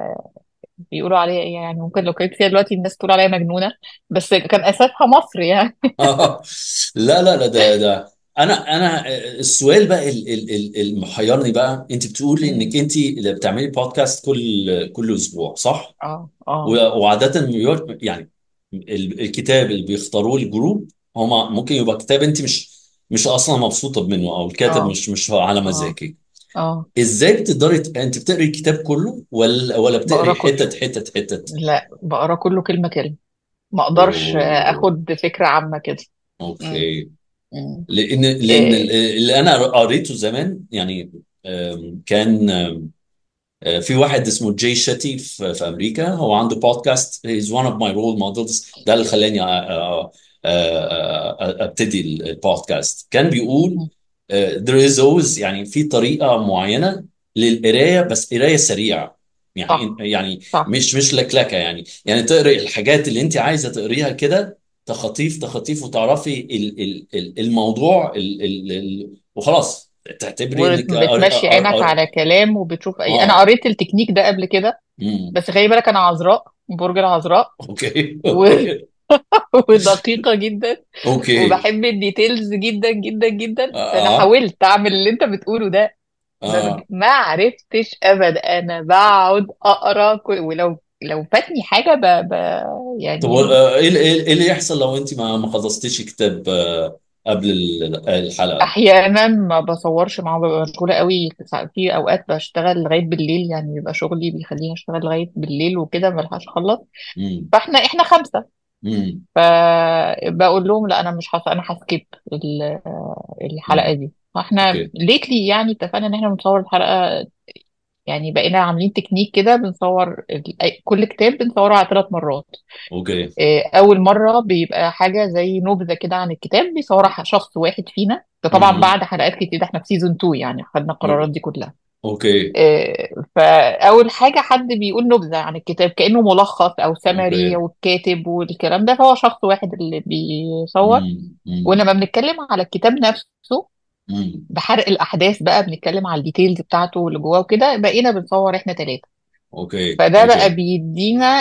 بيقولوا عليها ايه يعني ممكن لو كانت فيها دلوقتي الناس تقول عليها مجنونه بس كان اساسها مصر يعني آه. لا لا لا ده ده انا انا السؤال بقى ال- ال- ال- المحيرني بقى انت بتقولي انك انت اللي بتعملي بودكاست كل كل اسبوع صح؟ اه اه و- وعادة نيويورك يعني ال- الكتاب اللي بيختاروه الجروب هما ممكن يبقى كتاب انت مش مش اصلا مبسوطة منه او الكاتب اه مش مش على اه مزاجك اه ازاي بتقدري ت- انت بتقري الكتاب كله ولا ولا بقرا بتقري كله حتت حتت حتت لا بقرا كله كلمة كلمة ما اقدرش اوه اخد فكرة عامة كده مم. اوكي مم. لان لان ال- إيه. اللي انا قريته زمان يعني آم، كان آم، آه، في واحد اسمه جاي شتي في, في امريكا هو عنده بودكاست هيز one of my role models ده اللي خلاني أ- أ- أ- ابتدي البودكاست كان بيقول مم. آه، there is always يعني في طريقه معينه للقرايه بس قرايه سريعه يعني صح يعني صح مش مش لكلكه يعني يعني تقري الحاجات اللي انت عايزه تقريها كده تخطيف تخطيف وتعرفي ال- ال- ال- الموضوع ال- ال- ال- وخلاص تعتبري انك قر- وبتمشي قر- عينك قر- على كلام وبتشوف اي انا اه قريت التكنيك ده قبل كده امم بس خلي بالك انا عذراء برج العذراء اوكي و... اوكي ودقيقة جدا اوكي وبحب الديتيلز جدا جدا جدا فانا اه حاولت اعمل اللي انت بتقوله ده ما, بج... اه ما عرفتش ابدا انا بقعد اقرا كل... ولو لو فاتني حاجة ب... ب... طب يعني آه، ايه اللي إيه اللي يحصل لو انت ما ما خلصتيش كتاب آه، قبل ال- الحلقه احيانا ما بصورش معاه ببقى مشغوله قوي في اوقات بشتغل لغايه بالليل يعني بيبقى شغلي بيخليني اشتغل لغايه بالليل وكده ما بلحقش اخلص امم فاحنا احنا خمسه امم فبقول لهم لا انا مش حاسه انا هسكيب ال- الحلقه امم دي فاحنا اوكي ليتلي يعني اتفقنا ان احنا بنصور الحلقه يعني بقينا عاملين تكنيك كده بنصور ال- كل كتاب بنصوره على ثلاث مرات اوكي إيه، اول مره بيبقى حاجه زي نبذه كده عن الكتاب بيصورها شخص واحد فينا ده طبعا امم بعد حلقات كتير ده احنا في سيزون 2 يعني خدنا القرارات دي كلها اوكي إيه، فاول حاجه حد بيقول نبذه عن الكتاب كانه ملخص او سمري اوكي او الكاتب والكلام ده فهو شخص واحد اللي بيصور امم امم ولما بنتكلم على الكتاب نفسه امم بحرق الاحداث بقى بنتكلم على الديتيلز بتاعته واللي جواه وكده بقينا بنصور احنا ثلاثه اوكي فده بقى اوكي بيدينا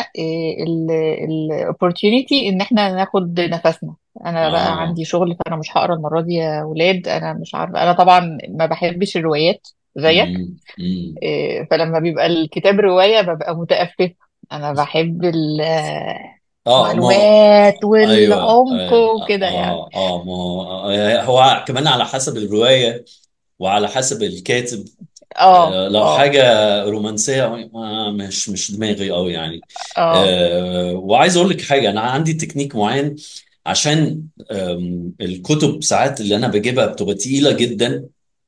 الاوبورتيونيتي ان احنا ناخد نفسنا انا بقى اه عندي شغل فانا مش هقرا المره دي يا ولاد انا مش عارفه انا طبعا ما بحبش الروايات زيك امم امم إيه، فلما بيبقى الكتاب روايه ببقى متأففة انا بحب ال- اه ما المعلومات ايوه والعمق اه وكده يعني اه آه، ما آه، هو كمان على حسب الروايه وعلى حسب الكاتب اه آه، لو اه حاجة رومانسية آه، مش مش دماغي قوي يعني اه آه، وعايز اقول لك حاجة انا عندي تكنيك معين عشان آم، الكتب ساعات اللي انا بجيبها بتبقى تقيلة جدا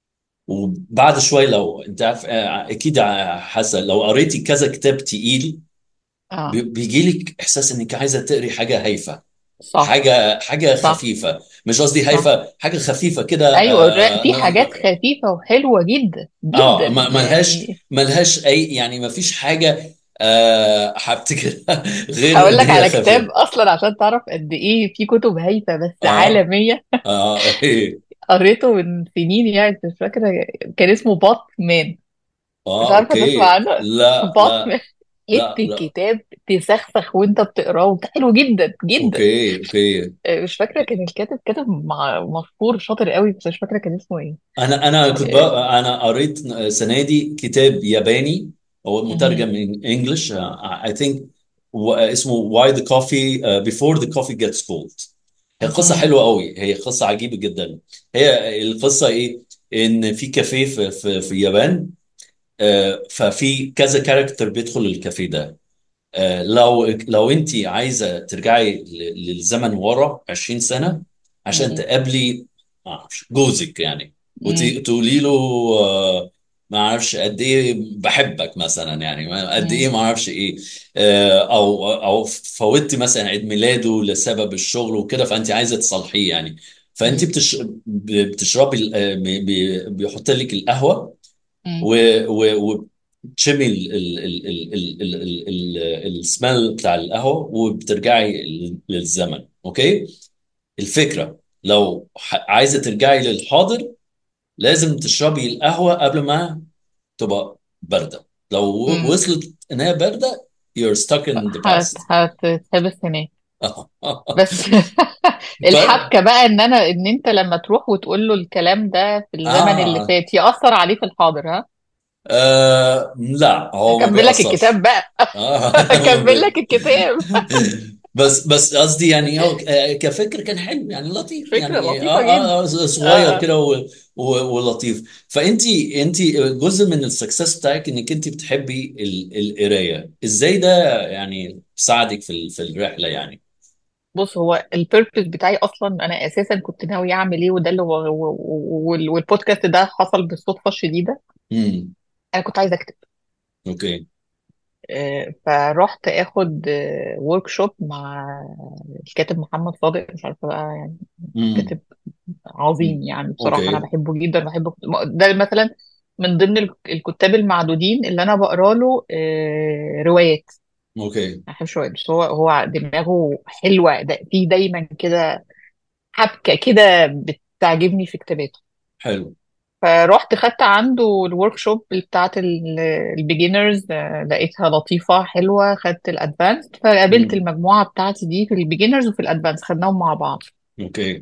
وبعد شوي لو انت عارف آه، اكيد حاسه لو قريتي كذا كتاب تقيل اه بيجي لك احساس انك عايزه تقري حاجه هايفه صح حاجه حاجه صح خفيفه مش قصدي صح هايفه حاجه خفيفه كده ايوه الرق في آه, حاجات آه, خفيفة وحلوة جدا اه جدا ما ملهاش يعني ملهاش اي يعني ما فيش حاجه آه هفتكرها غير هقول ان لك هي على كتاب خفيفه اصلا عشان تعرف قد ايه في كتب هايفة بس اه عالمية اه ايه قريته من سنين يعني مش فاكرة كان اسمه بات مان مش اه عارفة تسمع اوكي عنه لا بات مان لا لا حتة لا كتاب تسخسخ وانت بتقراه وبتاع حلو جدا جدا اوكي اوكي آه، مش فاكرة كان الكاتب كاتب مع- مشهور شاطر قوي بس مش فاكرة كان اسمه ايه انا انا كنت آه، بقى انا قريت السنه دي كتاب ياباني هو مهم. مترجم من انجلش اي ثينك اسمه Why the Coffee uh, Before the Coffee Gets Cold هي قصه مهم. حلوه قوي هي قصه عجيبه جدا هي القصه ايه ان في كافيه في في, في اليابان آه، ففي كذا كاركتر بيدخل الكافيه ده آه، لو لو انت عايزه ترجعي ل- للزمن ورا 20 سنه عشان مم. تقابلي ما اعرفش جوزك يعني مم. وتقولي له آه، ما اعرفش قد ايه بحبك مثلا يعني ما- قد ايه مم. ما اعرفش ايه آه، او او فوتي مثلا عيد ميلاده لسبب الشغل وكده فانت عايزه تصالحيه يعني فانت مم. بتش... بتشربي ال- آه، بي- بي- بيحط لك القهوه مم. و و وتشمي ال ال ال ال ال ال ال ال السمell بتاع القهوة وبترجعي للزمن اوكي الفكرة لو ح- عايزة ترجعي للحاضر لازم تشربي القهوة قبل ما تبقى باردة لو و- مم. وصلت ان هي باردة you're stuck in the هت past هتتحبس هناك بس ف الحبكة بقى ان انا ان انت لما تروح وتقول له الكلام ده في الزمن اللي آه. فات يأثر عليه في الحاضر ها آه لا هو ما هكمل لك بيأثرش الكتاب بقى آه. هكمل لك الكتاب بس بس قصدي يعني هو ك- كفكر كان حلو يعني لطيف فكرة يعني لطيفة اه جدا اه, آه صغير اه كده و- و- ولطيف فانت انت جزء من السكسس بتاعك انك انت بتحبي ال- القرايه ازاي ده يعني ساعدك في ال- في الرحله يعني بص هو البيربز بتاعي اصلا انا اساسا كنت ناوي اعمل ايه وده اللي هو و- و- وال- والبودكاست ده حصل بالصدفة الشديدة امم انا كنت عايزة اكتب اوكي آه، فرحت اخد ورك شوب مع الكاتب محمد صادق مش عارفه بقى يعني امم كاتب عظيم يعني بصراحه انا اوكي بحبه جدا بحبه ده مثلا من ضمن الك- الكتاب المعدودين اللي انا بقرا له آه، روايات اوكي انا بحب شويه بس هو هو دماغه حلوه ده في دايما كده حبكه كده بتعجبني في كتاباته حلو فرحت خدت عنده الورك شوب بتاعت البيجنرز لقيتها لطيفة حلوة خدت الادفانسد فقابلت امم المجموعة بتاعتي دي في البيجنرز وفي الادفانسد خدناهم مع بعض اوكي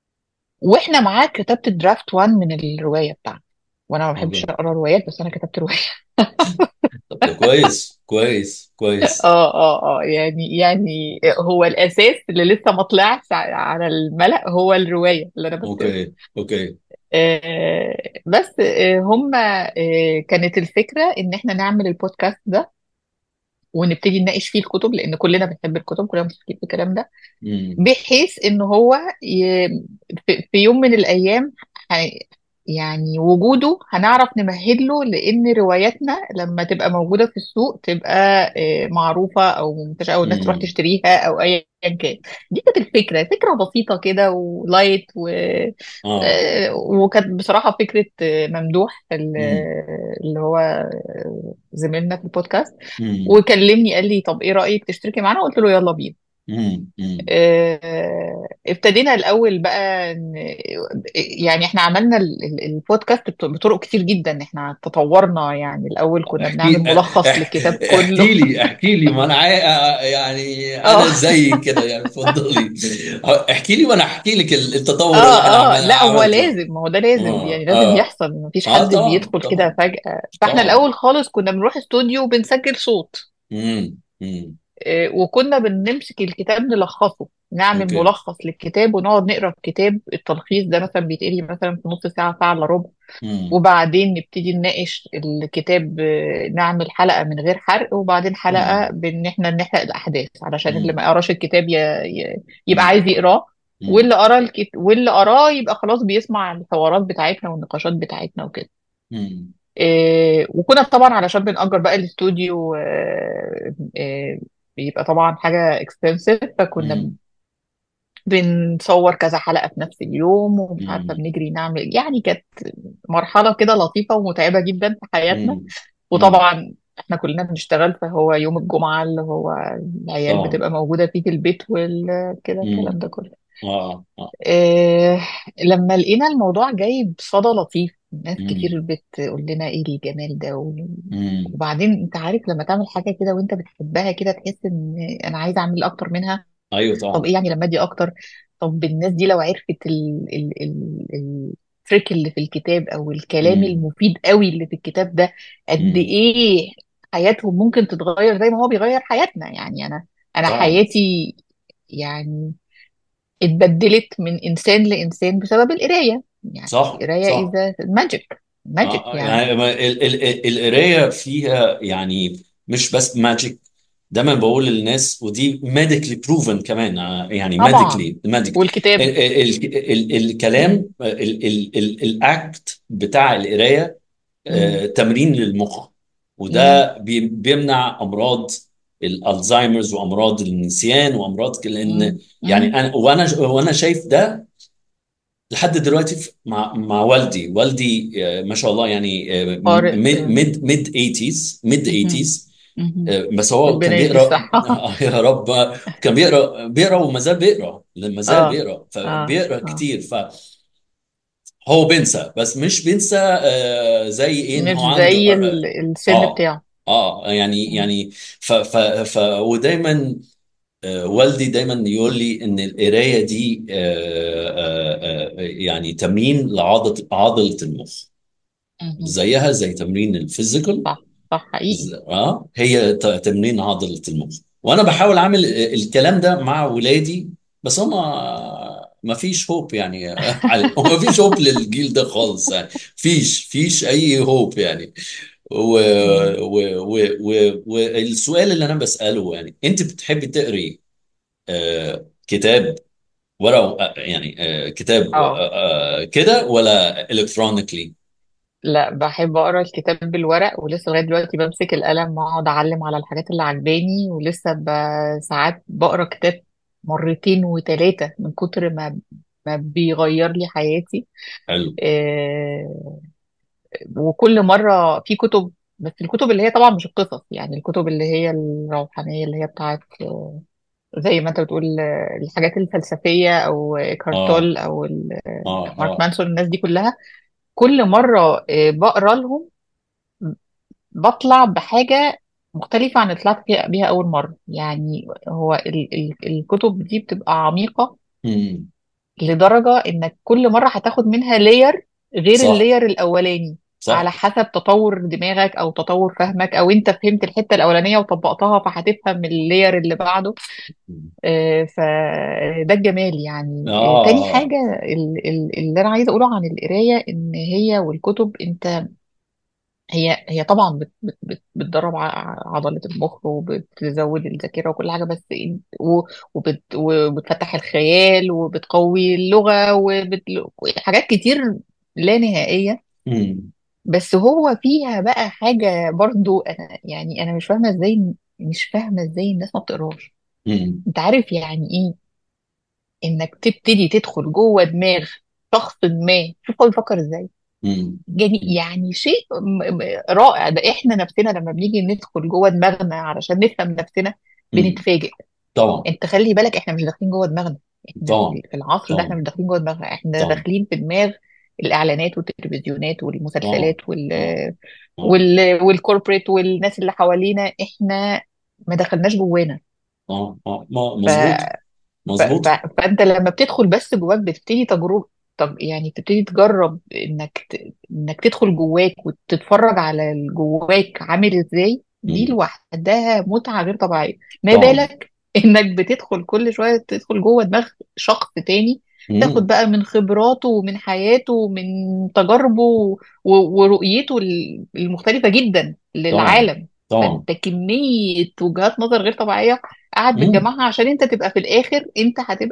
واحنا معاه كتبت الدرافت 1 من الرواية بتاعتي وانا ما بحبش اوكي اقرا روايات بس انا كتبت رواية طب ده كويس كويس كويس اه اه اه يعني يعني هو الاساس اللي لسه ما طلعش ع- على الملأ هو الرواية اللي انا بكتبها اوكي اوكي آه، بس آه، هم آه، كانت الفكرة ان احنا نعمل البودكاست ده ونبتدي نناقش فيه الكتب لان كلنا بنحب الكتب كلنا متفقين في الكلام ده امم بحيث ان هو ي... في في يوم من الايام ه... يعني وجوده هنعرف نمهد له لان رواياتنا لما تبقى موجوده في السوق تبقى آه، معروفه او منتشره او الناس تروح امم تشتريها او ايا كان دي كانت الفكره فكره بسيطه كده ولايت و... اه آه، وكانت بصراحه فكره آه، ممدوح ال- امم اللي هو آه، زميلنا في البودكاست امم وكلمني قال لي طب ايه رايك تشتركي معانا قلت له يلا بينا امم امم آه، ابتدينا الاول بقى ن- يعني احنا عملنا ال- ال- البودكاست بط- بطرق كتير جدا احنا تطورنا يعني الاول كنا بنعمل احكي ملخص اح- للكتاب كله احكي لي احكي لي ما انا عاي... يعني اه انا زي كده يعني اتفضلي احكي لي وانا احكي لك التطور اللي احنا اه اه عمل... لا هو عملته لازم ما هو ده لازم يعني اه لازم اه يحصل مفيش اه حد طبعا بيدخل كده طبعا فجأة فاحنا طبعا الاول خالص كنا بنروح استوديو وبنسجل صوت امم امم آه، وكنا بنمسك الكتاب نلخصه نعمل اوكي ملخص للكتاب ونقعد نقرا الكتاب التلخيص ده مثلا بيتقري مثلا في نص ساعة ساعة الا ربع امم وبعدين نبتدي نناقش الكتاب آه، نعمل حلقة من غير حرق وبعدين حلقة امم بان احنا نحرق الاحداث علشان اللي امم ما قراش الكتاب ي... ي... يبقى امم عايز يقراه مم. واللي قرا الكت... واللي قراه يبقى خلاص بيسمع الحوارات بتاعتنا والنقاشات بتاعتنا وكده مم. إيه وكنا طبعا علشان بنأجر بقى الاستوديو آه، آه، بيبقى طبعا حاجة اكسبنسيف فكنا مم. بنصور كذا حلقة في نفس اليوم ومش عارفة مم. بنجري نعمل يعني كانت مرحلة كده لطيفة ومتعبة جدا في حياتنا مم. مم. وطبعا احنا كلنا بنشتغل فهو يوم الجمعة اللي هو العيال طبعا بتبقى موجودة فيه في البيت وكده الكلام مم. ده كله اه اه إيه لما لقينا الموضوع جاي بصدى لطيف ناس كتير مم. بتقول لنا ايه الجمال ده و- مم. وبعدين انت عارف لما تعمل حاجة كده وانت بتحبها كده تحس ان انا عايزة اعمل اكتر منها ايوه طب طبعا ايه يعني لما ادي اكتر طب الناس دي لو عرفت ال ال ال التريك اللي في الكتاب او الكلام مم. المفيد قوي اللي في الكتاب ده قد مم. ايه حياتهم ممكن تتغير زي ما هو بيغير حياتنا يعني انا انا طبعا حياتي يعني اتبدلت من انسان لانسان بسبب القرايه يعني صح القرايه صح اذا ماجيك ماجيك آه، يعني يعني ما- ال- ال- القرايه فيها يعني مش بس ماجيك دايما بقول للناس ودي ميديكلي بروفن كمان آه، يعني طبعا ميديكلي ميديك والكتاب الكلام الاكت بتاع القرايه امم آه، تمرين للمخ امم وده بي- بيمنع امراض الالزهايمرز وامراض النسيان وامراض ك- لان يعني امم انا وانا وانا شايف ده لحد دلوقتي في- مع مع والدي والدي آه، ما شاء الله يعني آه، قارئ ميد ميد ميد 80s ميد مهم. 80s مهم. آه، بس هو كان ربنا يدي بيقرا الصحة يا رب كان بيقرا بيقرا وما زال بيقرا ما زال اه بيقرا اه فبيقرا اه كتير فهو بينسى بس مش بينسى آه، زي ايه ان مش هو عنده زي اه ال- السن اه بتاعه آه، يعني مم. يعني ف ف ف ودايما آه، والدي دايما يقول لي ان القرايه دي آه، آه، آه، يعني تمرين لعضله عضله المخ مهم. زيها زي تمرين الفيزيكال صح صح حقيقي ز- اه هي ت- تمرين عضله المخ وانا بحاول اعمل الكلام ده مع ولادي بس هم ما فيش هوب يعني على ما فيش هوب للجيل ده خالص يعني فيش فيش اي هوب يعني و... مم. و... و... و... والسؤال اللي انا بسأله يعني انت بتحبي تقري آه كتاب ورق آه، يعني آه كتاب اه آه آه كده ولا الكترونيكلي لا بحب اقرا الكتاب بالورق ولسه لغايه دلوقتي بمسك القلم واقعد اعلم على الحاجات اللي عجباني ولسه ب... ساعات بقرا كتاب مرتين وثلاثه من كتر ما ما بيغير لي حياتي حلو آه، وكل مرة في كتب بس الكتب اللي هي طبعا مش القصص يعني الكتب اللي هي الروحانية اللي هي بتاعت زي ما انت بتقول الحاجات الفلسفية او اه كارتول او ال- اه مارك اه مانسون الناس دي كلها كل مرة آه، بقرا لهم بطلع بحاجة مختلفة عن اللي طلعت فيها- بيها أول مرة يعني هو ال ال الكتب دي بتبقى عميقة مم. لدرجة انك كل مرة هتاخد منها لاير غير صح اللاير الاولاني على صح حسب تطور دماغك او تطور فهمك او انت فهمت الحتة الاولانية وطبقتها فهتفهم اللاير اللي بعده آه، فده الجمال يعني آه، تاني اه حاجة ال- ال- اللي انا عايزة اقوله عن القراية ان هي والكتب انت هي هي طبعا بت بت بت بتدرب ع- عضلة المخ وبتزود الذاكرة وكل حاجة بس إن- و- وبت وبتفتح الخيال وبتقوي اللغة وبت حاجات كتير لا نهائية مم. بس هو فيها بقى حاجة برضو أنا يعني أنا مش فاهمة إزاي مش فاهمة إزاي الناس ما بتقراش مم. أنت عارف يعني إيه إنك تبتدي تدخل جوه دماغ شخص ما شوف هو بيفكر إزاي مم. يعني يعني شيء م- م- رائع ده احنا نفسنا لما بنيجي ندخل جوه دماغنا علشان نفهم نفسنا مم. بنتفاجئ طبعا انت خلي بالك احنا مش داخلين جوه دماغنا احنا طبعا في في العصر ده احنا طبعا مش داخلين جوه دماغنا احنا طبعا داخلين في دماغ الاعلانات والتلفزيونات طبعا والمسلسلات وال اه اه وال والكوربريت والناس اللي حوالينا احنا ما دخلناش جوانا اه اه ما- ف... مظبوط ف... ف... مظبوط فانت لما بتدخل بس جواك بتبتدي تجربة طب يعني تبتدي تجرب انك ت... انك تدخل جواك وتتفرج على اللي جواك عامل ازاي دي مم. لوحدها متعة غير طبيعية ما طبعا بالك انك بتدخل كل شوية تدخل جوه دماغ شخص تاني تاخد مم. بقى من خبراته ومن حياته ومن تجاربه و... ورؤيته ال- المختلفة جدا طبعا للعالم طبعا فانت كمية وجهات نظر غير طبيعية قاعد مم. بتجمعها عشان انت تبقى في الاخر انت هتبقى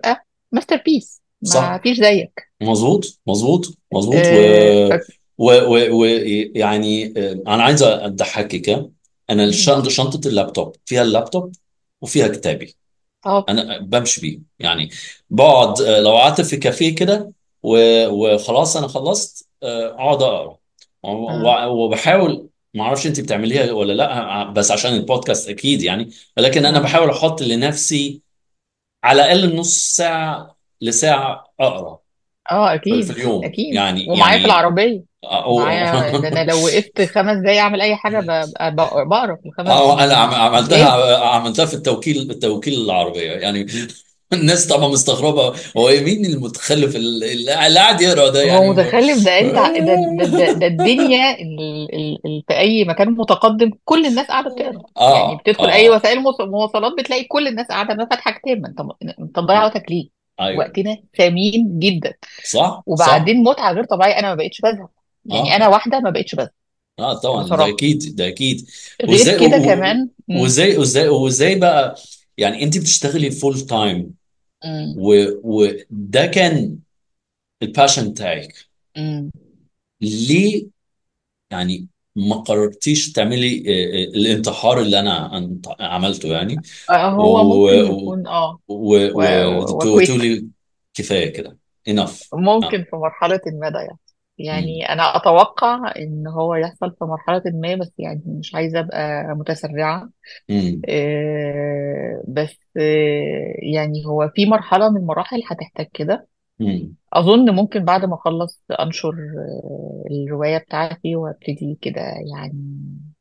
ماستر بيس ما صح فيش زيك مظبوط مظبوط مظبوط و آه، ف... و و و يعني انا عايز اضحكك انا مم. الشنطه شنطه اللابتوب فيها اللابتوب وفيها كتابي اه انا بمشي بيه يعني بقعد آه، لو قعدت في كافيه كده و- وخلاص انا خلصت آه، اقعد اقرا و- اه و- وبحاول ما اعرفش انت بتعمليها ولا لا بس عشان البودكاست اكيد يعني ولكن انا اه بحاول احط لنفسي على الاقل نص ساعه لساعه اقرا اه في في اكيد اليوم اكيد يعني ومعايا في يعني العربيه أو معايا ده انا لو وقفت خمس دقايق اعمل اي حاجه ب- ب- بقرا في الخمس اه انا عم- يعني لازم عملتها عملتها في التوكيل التوكيل العربيه يعني الناس طبعا مستغربه هو إيه مين المتخلف اللي اللي قاعد يقرا ده هو يعني متخلف ده انت ع- ده ده ده, ده الدنيا ال ال ال في اي مكان متقدم كل الناس قاعده بتقرا يعني اه بتدخل اي اه وسائل مواص- مواصلات بتلاقي كل الناس قاعده ما فاتحه كتاب ما انت انت مضيع وقتك ليه ايوه وقتنا ثمين جدا صح صح وبعدين متعه غير طبيعيه انا ما بقتش بزهق يعني انا اه واحده ما بقتش بزهق اه طبعا ده بصراحه اكيد ده اكيد غير وازاي كده و- و- كمان مم. وازاي وازاي وازاي بقى يعني انت بتشتغلي فول تايم مم. وده كان الباشن بتاعك مم. ليه يعني ما قررتيش تعملي آه، آه، الانتحار اللي انا أنت- عملته يعني آه، هو ممكن يكون اه و- و- وكويك وتقولي كفايه كده enough اه ممكن في مرحلة ما ده يحصل امم يعني أنا أتوقع إن هو يحصل في مرحلة ما بس يعني مش عايزة أبقى متسرعة امم آه، بس آه، يعني هو في مرحلة من المراحل هتحتاج كده امم أظن ممكن بعد ما أخلص أنشر آه، الرواية بتاعتي وأبتدي كده يعني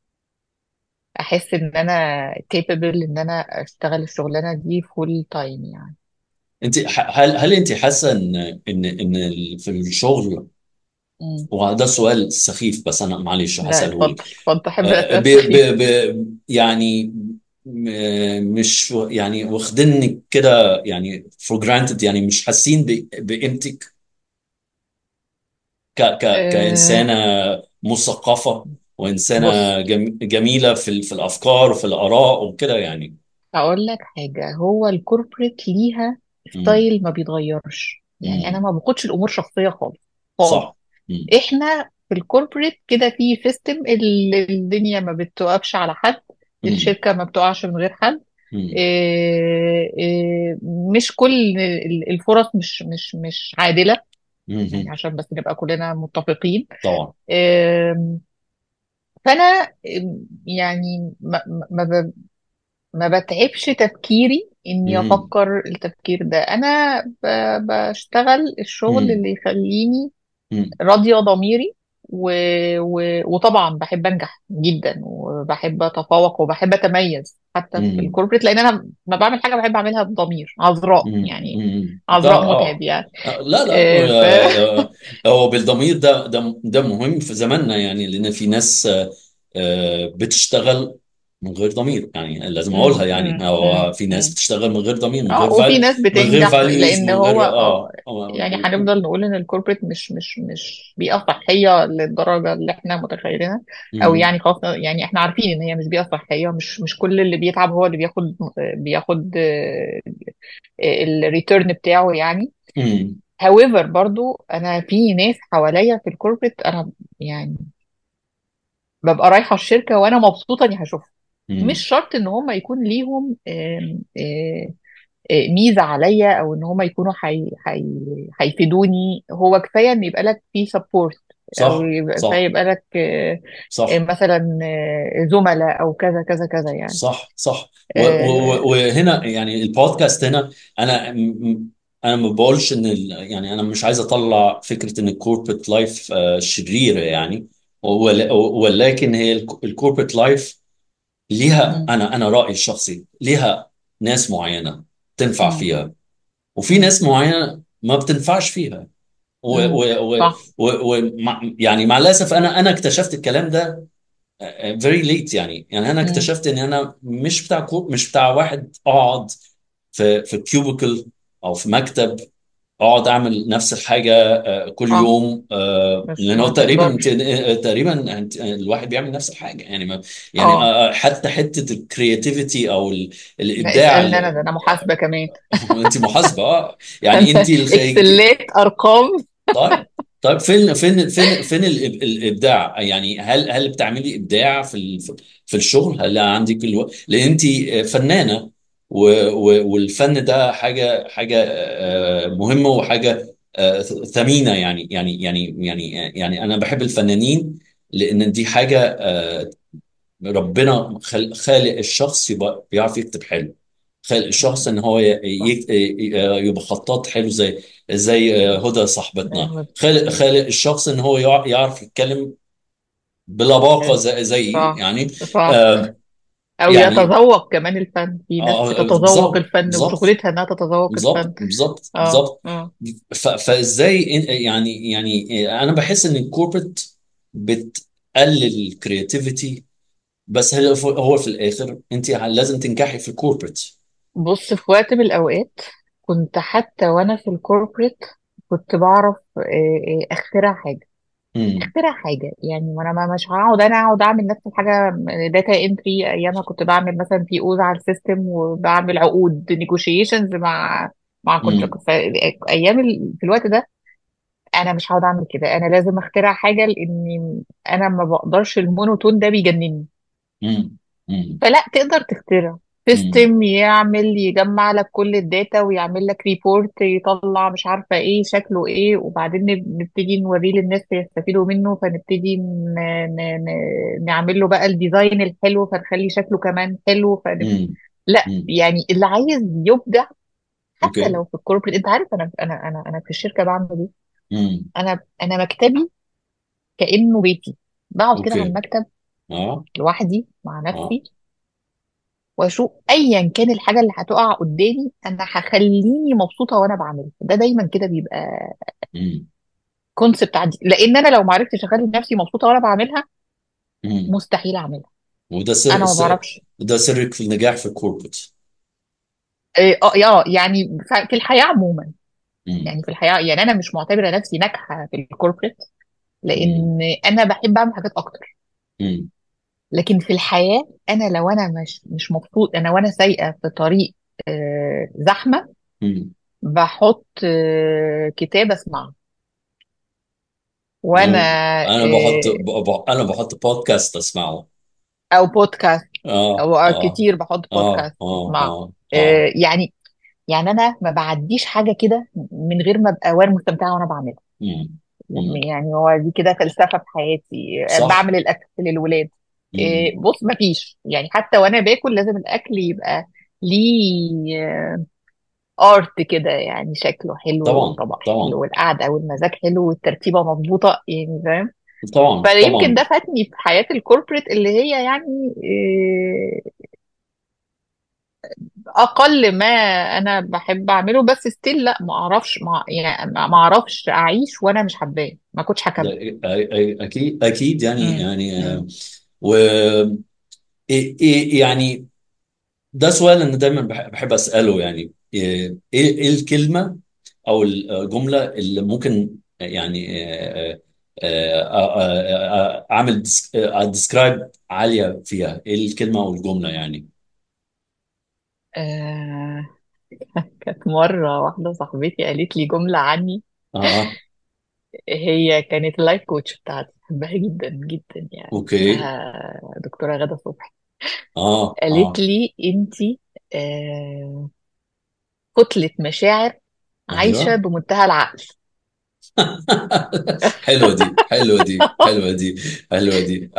أحس إن أنا capable إن أنا أشتغل الشغلانة دي full time يعني انت ح- هل هل انت حاسه ان ان ان ال- في الشغل مم. وده سؤال سخيف بس انا معلش لا هساله لك اتفضل اتفضل أحب آه، ب الأسئلة ب ب يعني م- مش يعني واخدينك كده يعني for granted يعني مش حاسين ب- بقيمتك ك ك أه كإنسانة مثقفة بص وإنسانة جم جميلة في ال- في الأفكار وفي الآراء وكده يعني هقول لك حاجة هو الكوربريت ليها امم ستايل ما بيتغيرش يعني أنا امم ما باخدش الأمور شخصية خالص خالص صح امم إحنا في الكوربريت كده في سيستم الدنيا ما بتوقفش على حد امم الشركة ما بتقعش من غير حد امم إيه إيه مش كل ال- الفرص مش مش مش عادلة يعني امم عشان بس نبقى كلنا متفقين طبعا إيه فأنا إيه، يعني ما ما ما ما بتعبش تفكيري اني امم افكر التفكير ده انا ب- بشتغل الشغل امم اللي يخليني امم راضية ضميري و... و... وطبعا بحب انجح جدا وبحب اتفوق وبحب اتميز حتى في امم الكوربريت لان انا ما بعمل حاجة بحب اعملها بضمير عذراء امم يعني امم ده عذراء متعب اه يعني آه، لا لا إيه، ف آه، آه، هو بالضمير ده ده ده مهم في زماننا يعني لأن في ناس آه، آه، بتشتغل من غير ضمير يعني لازم مم، اقولها يعني مم، هو مم، في ناس مم. بتشتغل من غير ضمير من غير اه وفي فال ناس من غير بتنجح فاليوز لان من غير هو اه اه آه، يعني هنفضل نقول ان الكوربريت مش مش مش بيئة صحية للدرجة اللي احنا متخيلينها او مم، يعني خلاص يعني احنا عارفين ان هي مش بيئة صحية مش مش كل اللي بيتعب هو اللي بياخد بياخد الريتيرن بتاعه يعني مم، however برضو انا في ناس حواليا في الكوربريت انا يعني ببقى رايحة الشركة وانا مبسوطة اني هشوفهم مش مم، شرط ان هم يكون ليهم آم، آه، آه، ميزة عليا او ان هم يكونوا حي... حي... هيفيدوني هو كفاية ان يبقى لك في سبورت او صح يبقى كفاية صح يبقى لك آه، آه، صح مثلا آه، زملاء او كذا كذا كذا يعني صح صح و- و- آه، و- وهنا يعني البودكاست هنا انا م- م- انا ما بقولش ان ال- يعني انا مش عايز اطلع فكره ان الكوربريت لايف شريره يعني ول- ولكن هي الكوربريت لايف ليها مم، انا انا رايي الشخصي ليها ناس معينه تنفع مم، فيها وفي مم، ناس معينه ما بتنفعش فيها و مم. و و صح و و مع يعني مع الاسف انا انا اكتشفت الكلام ده فيري ليت يعني يعني انا مم، اكتشفت ان انا مش بتاع كو مش بتاع واحد اقعد في في كيوبيكل او في مكتب اقعد اعمل نفس الحاجه آه، كل اه يوم آه، مش لان هو ما تقريبا انت تقدرش آه، تقريبا انت الواحد بيعمل نفس الحاجه يعني ما يعني اه آه، آه، حتى حته الكرياتيفيتي او ال- لا الابداع اسألني انا اللي ده انا محاسبة كمان انت محاسبه اه يعني انت انت الخ... اكسلات ارقام طيب طيب فين فين فين فين الإب- الابداع يعني هل هل بتعملي ابداع في ال- في الشغل هل عندك الو... لان انت فنانه و... و... والفن ده حاجه حاجه آه، مهمه وحاجه آه، ثمينه يعني يعني يعني يعني يعني انا بحب الفنانين لان دي حاجه آه، ربنا خل- خالق الشخص يبقى بيعرف يكتب حلو خالق الشخص ان هو ي- صح ي- ي- يبقى خطاط حلو زي زي هدى صاحبتنا ايوه خالق خالق الشخص ان هو يع- يعرف يتكلم بلباقة حلو زي زي صح يعني صح آه او يعني يتذوق كمان الفن في ناس آه بتتذوق بالظبط الفن بالظبط وشغلتها انها تتذوق الفن بالظبط بالظبط اه بالظبط اه ف- فازاي إن- يعني يعني انا بحس ان الكوربريت بتقلل الكرياتيفيتي بس هو هو في الاخر انت لازم تنجحي في الكوربريت بص في وقت من الاوقات كنت حتى وانا في الكوربريت كنت بعرف آه، آه، اخترع حاجه امم اخترع حاجه يعني وانا ما مش هقعد انا اقعد اعمل نفس الحاجه داتا انتري ايامها كنت بعمل مثلا بي اوز على السيستم وبعمل عقود نيجوشيشنز مع مع امم كونتراكت ايام ال- في الوقت ده انا مش هقعد اعمل كده انا لازم اخترع حاجه لاني انا ما بقدرش المونوتون ده بيجنني امم امم فلا تقدر تخترع امم سيستم يعمل يجمع لك كل الداتا ويعمل لك ريبورت يطلع مش عارفة ايه شكله ايه وبعدين نب- نبتدي نوريه للناس يستفيدوا منه فنبتدي ن... ن... ن... نعمل له بقى الديزاين الحلو فنخلي شكله كمان حلو فنب... امم لا امم يعني اللي عايز يبدع حتى اوكي لو في الكوربريت انت عارف انا انا انا انا في الشركة بعمل ايه امم انا انا مكتبي كأنه بيتي بقعد كده على اوكي المكتب اه لوحدي مع اه نفسي واشوف ايا كان الحاجه اللي هتقع قدامي انا هخليني مبسوطه وانا بعملها ده دايما كده بيبقى امم كونسبت عندي لان انا لو ما عرفتش اخلي نفسي مبسوطه وانا بعملها امم مستحيل اعملها وده سر انا ما سر بعرفش ده سرك في النجاح في الكوربريت اه آه، آه، يعني ف- في الحياه عموما امم يعني في الحياه يعني انا مش معتبره نفسي ناجحه في الكوربريت امم لان انا بحب اعمل حاجات اكتر امم لكن في الحياه انا لو انا مش مش مبسوط انا وانا سايقه في طريق آه، زحمه امم بحط آه، كتاب اسمعه وانا انا انا بحط آه، ب- ب- انا بحط بودكاست اسمعه او بودكاست اه او أو اه كتير بحط اه بودكاست اه اسمعه اه اه آه، يعني يعني انا ما بعديش حاجه كده من غير ما ابقى وانا مستمتعه وانا بعملها امم امم يعني هو دي كده فلسفه في حياتي آه، صح بعمل الاكل للولاد آه، امم بص ما فيش يعني حتى وانا باكل لازم الاكل يبقى ليه ارت كده يعني شكله حلو طبعا والطبق طبعا حلو والقعده والمزاج حلو والترتيبه مظبوطه يعني فاهم طبعا فيمكن طبعا ده فاتني في حياه الكوربريت اللي هي يعني آه، اقل ما انا بحب اعمله بس ستيل لا ما اعرفش ما يعني ما ما اعرفش اعيش وانا مش حباه ما كنتش ده هكمل أ- أ- اكيد اكيد يعني امم يعني امم آه، و إيه إيه يعني ده سؤال انا دايما بح- بحب اساله يعني ايه ايه إيه الكلمه او الجمله اللي ممكن يعني آه، آه، آه، آه، آه، اعمل ديسكرايب عاليه فيها ايه الكلمه او الجمله يعني آه كانت مرة واحدة صاحبتي قالت لي جملة عني اه هي كانت اللايف كوتش بتاعتي بحبها جدا جدا يعني اوكي اسمها دكتورة غادة صبحي اه قالت اه لي انتي آه كتلة مشاعر عايشة ايوه بمنتهى العقل حلوه دي حلوه دي حلوه دي حلوه دي